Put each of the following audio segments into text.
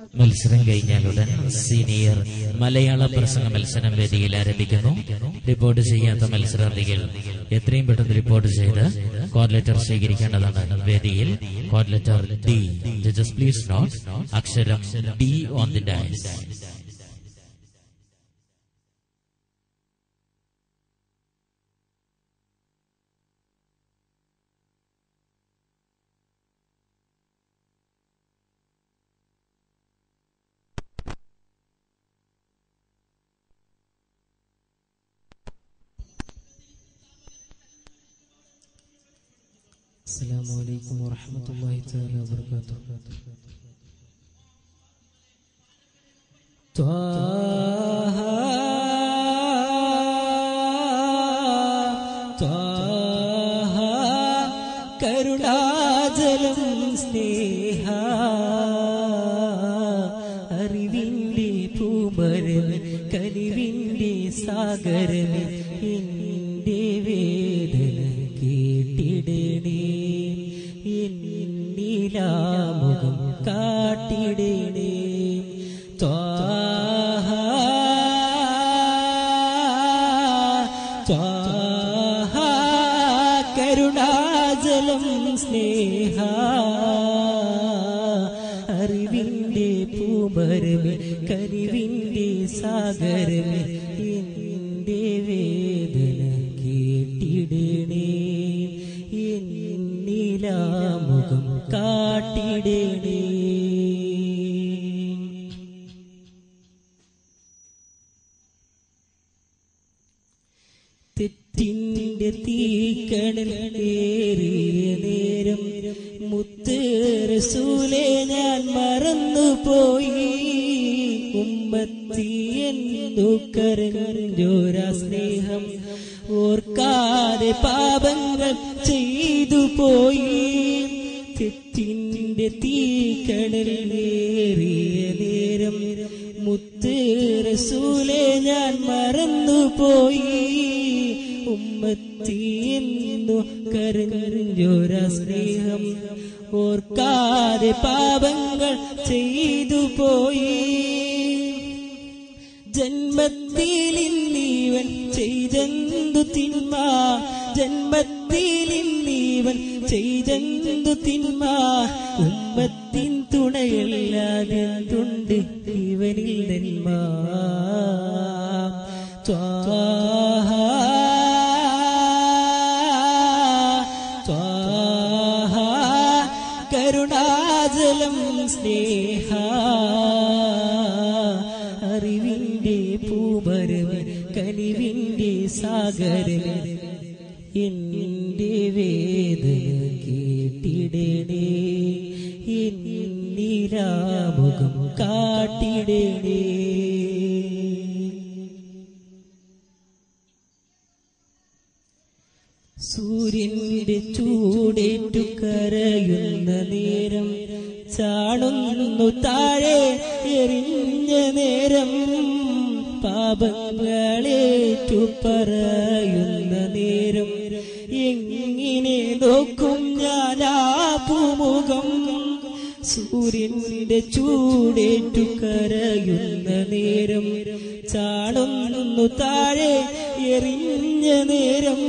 മത്സരം കഴിഞ്ഞാലുടൻ സീനിയർ മലയാള പ്രസംഗ മത്സരം വേദിയിൽ ആരംഭിക്കുന്നു റിപ്പോർട്ട് ചെയ്യാത്ത മത്സരാർത്ഥികൾ എത്രയും പെട്ടെന്ന് റിപ്പോർട്ട് ചെയ്ത് കോഡ് ലെറ്റർ സ്വീകരിക്കേണ്ടതാണ് വേദിയിൽ code letter D judges please note അക്ഷരം ഡി ഓൺ ദി ഡയസ് السلام عليكم ورحمة الله تعالى وبركاته طه طه കരുണാജലം സ്നേഹ അറിവിൻ്റെ പൂമരം കനിവിൻ്റെ സാഗരം എൻ്റെ വേദന കേട്ടിടണേ എന്നിലാമുഖം കാട്ടിടണേ ത്വാഹ ത്വാഹ കരുണാജലം സ്നേഹ അറിവിൻ്റെ പൂമരമേ കരിവിൻ്റെ സാഗരമേ എൻ്റെ വേദന കേട്ടിടണേ എന്നിലാമുഖം കാട്ടിടണേ തെറ്റിന്റെ തീക്കണൽ ഏറിയ നേരം മുത്തേറസൂലെ ഞാൻ മറന്നുപോയി ഉമ്മത്തി എന്നു കരഞ്ഞോരാ സ്നേഹം ഓർക്കാതെ പാപങ്ങൾ ചെയ്തു പോയി തെറ്റിന്റെ തീക്കണൽ ഏറിയ നേരം മുത്തേറസൂലെ ഞാൻ മറന്നുപോയി ഉമ്മത്തിയെന്നു കരഞ്ഞൊരാ സ്നേഹം ഓർക്കാതെ പാപങ്ങൾ ചെയ്തു പോയി ജന്മത്തിലിന്നീവൻ ചെയ്തെന്തു തിന്മ ജന്മത്തിലിന്നീവൻ ചെയ്തെന്തു തിന്മ ഉമ്മത്തിൻ തുണയല്ലാതെന്തുണ്ട് ഇവനിൽ നന്മ ത്വാഹ ത്വാഹ കരുണാജലം സ്നേഹ അറിവിൻ്റെ പൂമരമേ കനിവിൻ്റെ സാഗരമേ എൻ്റെ വേദന കേട്ടിടണേ എന്നിലാമുഖം കാട്ടിടണേ സൂര്യന്റെ ചൂടേറ്റു കരയുന്ന നേരം ചാടുന്നു താഴെ എറിഞ്ഞ നേരം പാപങ്ങളേറ്റു പറയുന്ന നേരം എങ്ങനെ നോക്കും ഞാൻ ആ പൂമുഖം സൂര്യന്റെ ചൂടേറ്റു കരയുന്ന നേരം ചാടുന്നു താഴെ എറിഞ്ഞ നേരം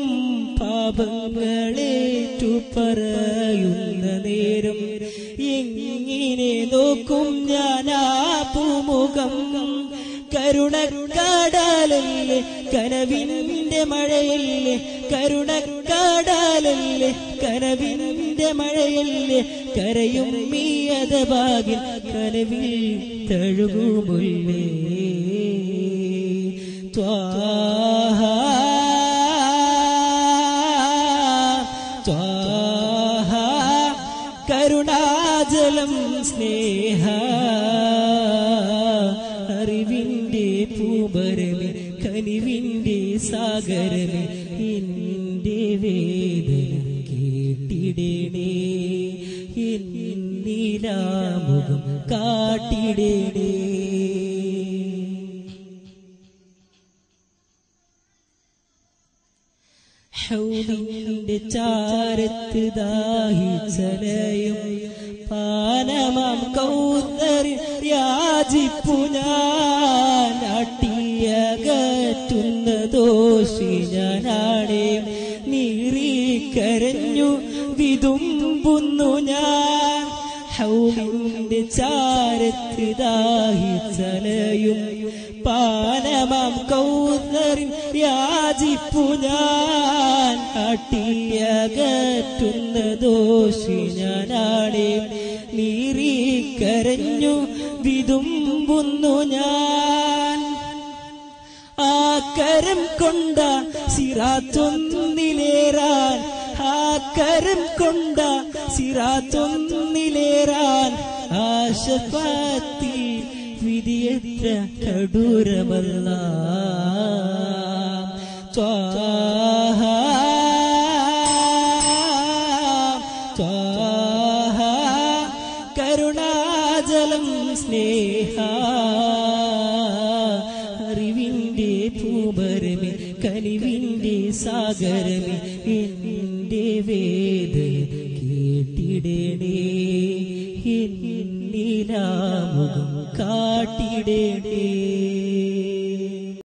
പാപങ്ങളേറ്റു പറയുന്ന നേരം എങ്ങനെ നോക്കും ഞാൻ ആ പൂമുഖം കരുണക്കാടാലല്ലേ കനവിന്റെ മഴയല്ലേ കരുണക്കാടാലല്ലേ കനവിന്റെ മഴയല്ലേ കരയും മീയതഭാഗിൽ കനവിൽ തഴുകുമുല്ലേ ത്വാഹ ത്വാഹ കരുണാജലം സ്നേഹ അറിവിൻ്റെ പൂമരമേ കനിവിൻ്റെ സാഗരമേ എൻ്റെ വേദന കേട്ടിടണേ എന്നിലാമുഖം കാട്ടിടണേ ഹൗദിന്റെ ചാരത്ത് ദാഹിച്ചലയും പാനമാം കൗതറിൽ യാചിപ്പു ഞാൻ അട്ടിയകറ്റുന്ന ദോഷി ഞാനാണേ നീറിക്കരഞ്ഞു വിതുമ്പുന്നു ഞാൻ ഹൗലിന്റെ ചാരത്ത് ദാഹിച്ചലയും പാനമാം കൗതറിൽ യാചിപ്പു ഞാൻ അട്ടിയകറ്റുന്ന ദോഷി ഞാനാണേ നീറിക്കരഞ്ഞു വിതുമ്പുന്നു ഞാൻ ആ കരം കൊണ്ട സിറാത്തൊന്നിലേറാൻ ആ കരം കൊണ്ട സിറാത്തൊന്നിലേറാൻ ആശപാത്തി വിധിയത്ര കടൂരമല്ല ത്വാഹ ത്വാഹ കരുണാജലം സ്നേഹ അറിവിന്റെ ഭൂപരമേ കനിവിന്റെ സാഗരമേ എന്റെ വേദന കേട്ടിടണേ എന്നിലാമുഖം കാട്ടിടണേ